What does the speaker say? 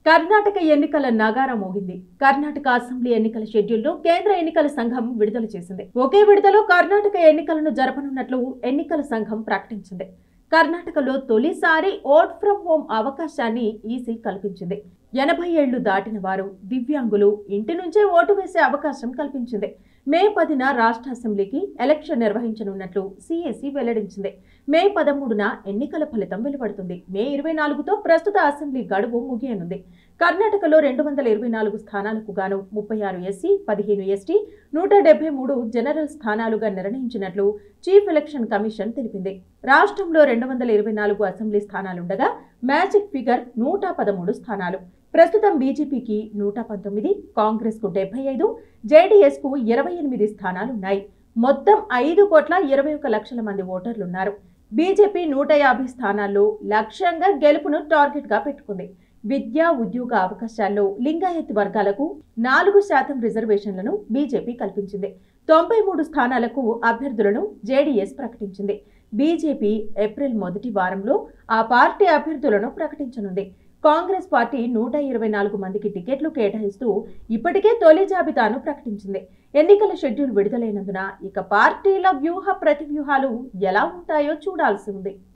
కర్ణాటక ఎన్నికల నగారా మోగింది కర్ణాటక అసెంబ్లీ ఎన్నికల షెడ్యూల్ను కేంద్ర ఎన్నికల సంఘం విడుదల చేసింది ఒకే విడతలో కర్ణాటక ఎన్నికలను జరపనున్నట్లు ఎన్నికల సంఘం ప్రకటించింది కర్ణాటకలో తొలిసారి ఓట్ ఫ్రం హోమ్ అవకాశాన్ని ఈసీ కల్పించింది ఎనభై ఏళ్లు దాటిన వారు దివ్యాంగులు ఇంటి నుంచే ఓటు వేసే అవకాశం కల్పించింది మే పదిన రాష్ట్ర అసెంబ్లీకి ఎలక్షన్ నిర్వహించనున్నట్లు సిఎసి వెల్లడించింది మే పదమూడున ఎన్నికల ఫలితం వెలువడుతుంది మే ఇరవై నాలుగుతో ప్రస్తుత అసెంబ్లీ గడువు ముగియనుంది కర్ణాటకలో రెండు వందల ఇరవై నాలుగు స్థానాలకు గాను ముప్పై ఆరు ఎస్సీ పదిహేను ఎస్టీ నూట డెబ్బై మూడు జనరల్ స్థానాలుగా నిర్ణయించినట్లు చీఫ్ ఎలక్షన్ కమిషన్ తెలిపింది రాష్ట్రంలో రెండు వందల ఇరవై నాలుగు అసెంబ్లీ స్థానాలుండగా మ్యాజిక్ ఫిగర్ నూట పదమూడు స్థానాలు ప్రస్తుతం బీజేపీకి నూట పంతొమ్మిది కాంగ్రెస్కు డెబ్బై ఐదు జేడీఎస్కు ఇరవై ఎనిమిది స్థానాలున్నాయి మొత్తం ఐదు కోట్ల ఇరవై ఒక లక్షల మంది ఓటర్లున్నారు బీజేపీ నూట యాభై స్థానాల్లో లక్ష్యంగా గెలుపును టార్గెట్గా పెట్టుకుంది విద్యా ఉద్యోగ అవకాశాల్లో లింగాయత్ వర్గాలకు నాలుగు శాతం రిజర్వేషన్లను బీజేపీ కల్పించింది తొంభై మూడు స్థానాలకు అభ్యర్థులను జేడీఎస్ ప్రకటించింది బీజేపీ ఏప్రిల్ మొదటి వారంలో ఆ పార్టీ అభ్యర్థులను ప్రకటించనుంది కాంగ్రెస్ పార్టీ నూట ఇరవై నాలుగు మందికి టికెట్లు కేటాయిస్తూ ఇప్పటికే తొలి జాబితాను ప్రకటించింది ఎన్నికల షెడ్యూల్ విడుదలైనందున ఇక పార్టీల వ్యూహ ప్రతివ్యూహాలు ఎలా ఉంటాయో చూడాల్సి ఉంది